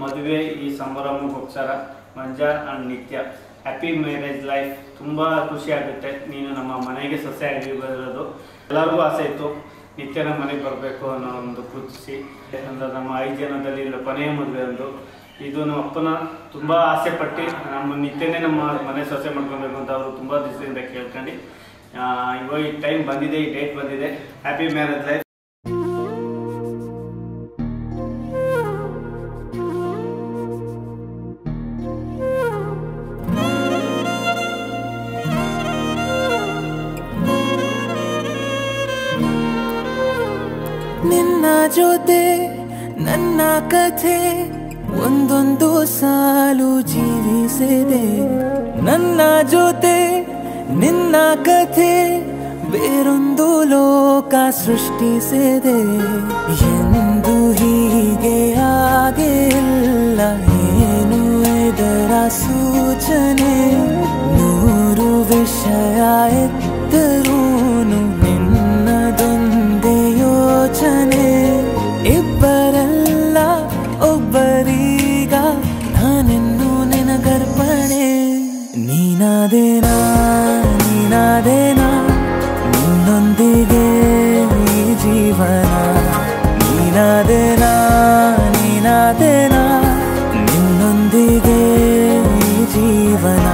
ಮದುವೆ ಈ ಸಂಭ್ರಮಕ್ಕೋಸ್ಕರ Manja and Nithya happy marriage life ತುಂಬ ಖುಷಿ ಆಗುತ್ತೆ ನೀನು ನಮ್ಮ ಮನೆಗೆ ಸೊಸೆ ಆಗಿ ಬರೋದು ಎಲ್ಲರಿಗೂ ಆಸೆ ಇತ್ತು ನಿತ್ಯ ನಮ್ಮ ಮನೆಗೆ ಬರಬೇಕು ಅನ್ನೋ ಒಂದು ಖುಷಿ ಅಂದ್ರೆ ನಮ್ಮ ಐದು ಜನದಲ್ಲಿ ಇಲ್ಲ ಕೊನೆಯ ಮದುವೆ ಒಂದು ಇದು ನಮ್ಮ ಅಪ್ಪನ ತುಂಬ ಆಸೆ ಪಟ್ಟು ನಮ್ಮ ನಿತ್ಯನೇ ನಮ್ಮ ಮನೆ ಸೊಸೆ ಮಾಡ್ಕೊಬೇಕು ಅಂತ ಅವರು ತುಂಬ ದಿವಸದಿಂದ ಕೇಳ್ಕೊಂಡು ಆ, ಇವಾಗ ಈ ಟೈಮ್ ಬಂದಿದೆ ಈ ಡೇಟ್ ಬಂದಿದೆ ಹ್ಯಾಪಿ ಮ್ಯಾರೇಜ್ ಲೈಫ್ ನಿನ್ನ ಜೊತೆ ನನ್ನ ಕಥೆ ಒಂದೊಂದು ಸಾಲು ಜೀವಿಸಿದೆ ನನ್ನ ಜೊತೆ ನಿನ್ನ ಕಥೆ ಬೇರೊಂದು ಲೋಕ ಸೃಷ್ಟಿಸಿದೆ ಎಂದು ಹೀಗೆ ಆಗಿಲ್ಲ ಏನು ಇದರ ಸೂಚನೆ ನೂರು ವಿಷಯ ಎತ್ತರೂನು ನಿನ್ನದೊಂದೇ ಯೋಚನೆ ಇಬ್ಬರಲ್ಲ ಒಬ್ಬರೀಗ ನಾನೆನ್ನು ನಿನಗರ್ಪಣೆ ನೀನಾದೇನಾ ನೀನಾದೇನಾ ನಿನ್ನೊಂದಿಗೆ ಈ ಜೀವನ ನೀನಾದೇನಾ ನೀನಾದೇನಾ ನಿನ್ನೊಂದಿಗೆ ಈ ಜೀವನ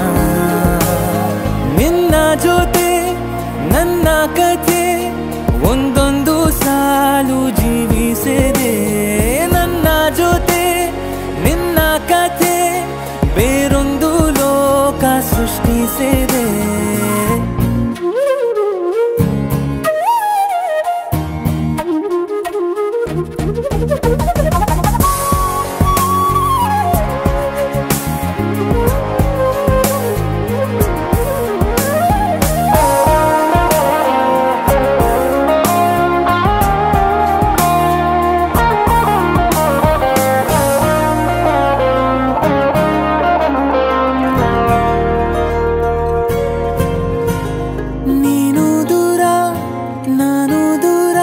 ನಿನ್ನ ಜೊತೆ ನನ್ನ ಕಥೆ ಒಂದೊಂದು ಸಾಲು ಜೀವಿಸಿದೆ ನನ್ನ ಜೊತೆ ನಿನ್ನ ಕಥೆ ಬೇರೊಂದು ಲೋಕ ಸೃಷ್ಟಿಸಿದೆ ನೀನು ದೂರ ನಾನು ದೂರ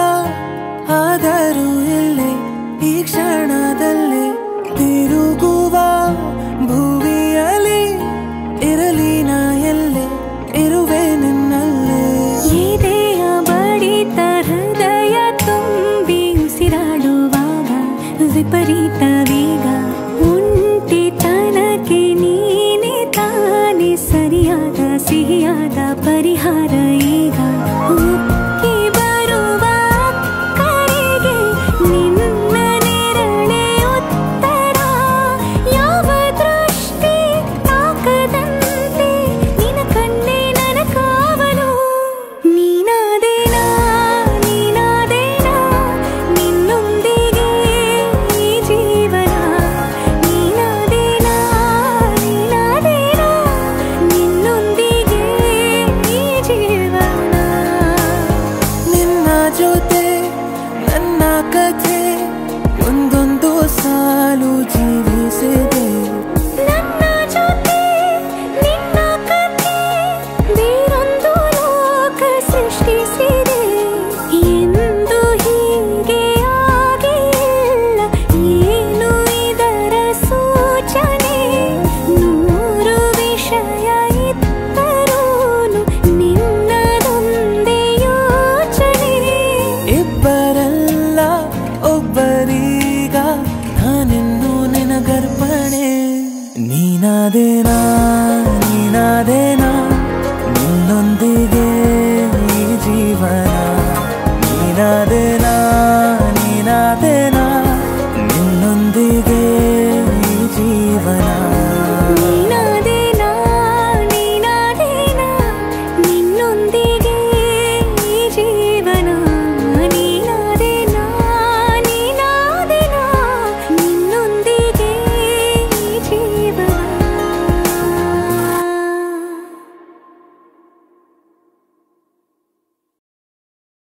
ಆದರೂ ಇಲ್ಲೇ ಈ ಕ್ಷಣದಲ್ಲೇ ತಿರುಗುವ ಭುವಿಯಲ್ಲಿ ಇರಲಿ ನಾ ಎಲ್ಲೆ ಇರುವೆ ನಿನ್ನಲ್ಲೇ ಎದೆಯ ಬಡಿತ ಹೃದಯ ತುಂಬಿ ಉಸಿರಾಡುವಾಗ ವಿಪರೀತ ವೇಗ ಒಂಟಿತನಕ್ಕೆ ನೀನೆ ತಾನೆ ಸರಿಯಾದ ಸಿಹಿಯಾದ ಪರಿಹಾರ ಈಗ ಉಕ್ಕಿ ಬರುವ ಕರೆಗೆ ನಿನ್ನ ನೆರಳೆ ಉತ್ತರ ಯಾವ ದೃಷ್ಟಿ ತಾಕದಂತೆ ನಿನ ಕಣ್ಣೆ ನನ್ನ ಕಾವಲು ನೀನಾದೇನಾ ನೀನಾದೇನಾ ನಿನ್ನೊಂದಿಗೆ ಈ ಜೀವನ ನೀನಾದೇನಾ ನೀನಾದೇನಾ ನಿನ್ನೊಂದಿಗೆ ಈ ಜೀವನ ನಿನ್ನ ಜೊತೆ ನನ್ನ ಕಥೆ ಒಂದೊಂದು ಸಾಲು ಜೀವಿಸಿದೆ ನನ್ನ ಜೊತೆ ನಿನ್ನ ಕಥೆ ಬೇರೊಂದು ಲೋಕ ಸೃಷ್ಟಿಸಿದೆ ಎಂದು ಹೀಗೆ ಆಗಿಲ್ಲ ಏನು ಇದರ ಸೂಚನೆ ನೂರು ವಿಷಯ ಇತ್ತರೂನು ನಿನ್ನದೊಂದೇ ಯೋಚನೆ ಇಬ್ಬರಲ್ಲ ಒಬ್ಬರೀಗ ನಾನಿನ್ನು ನಿನಗರ್ಪಣೆ ನೀನಾದೇನಾ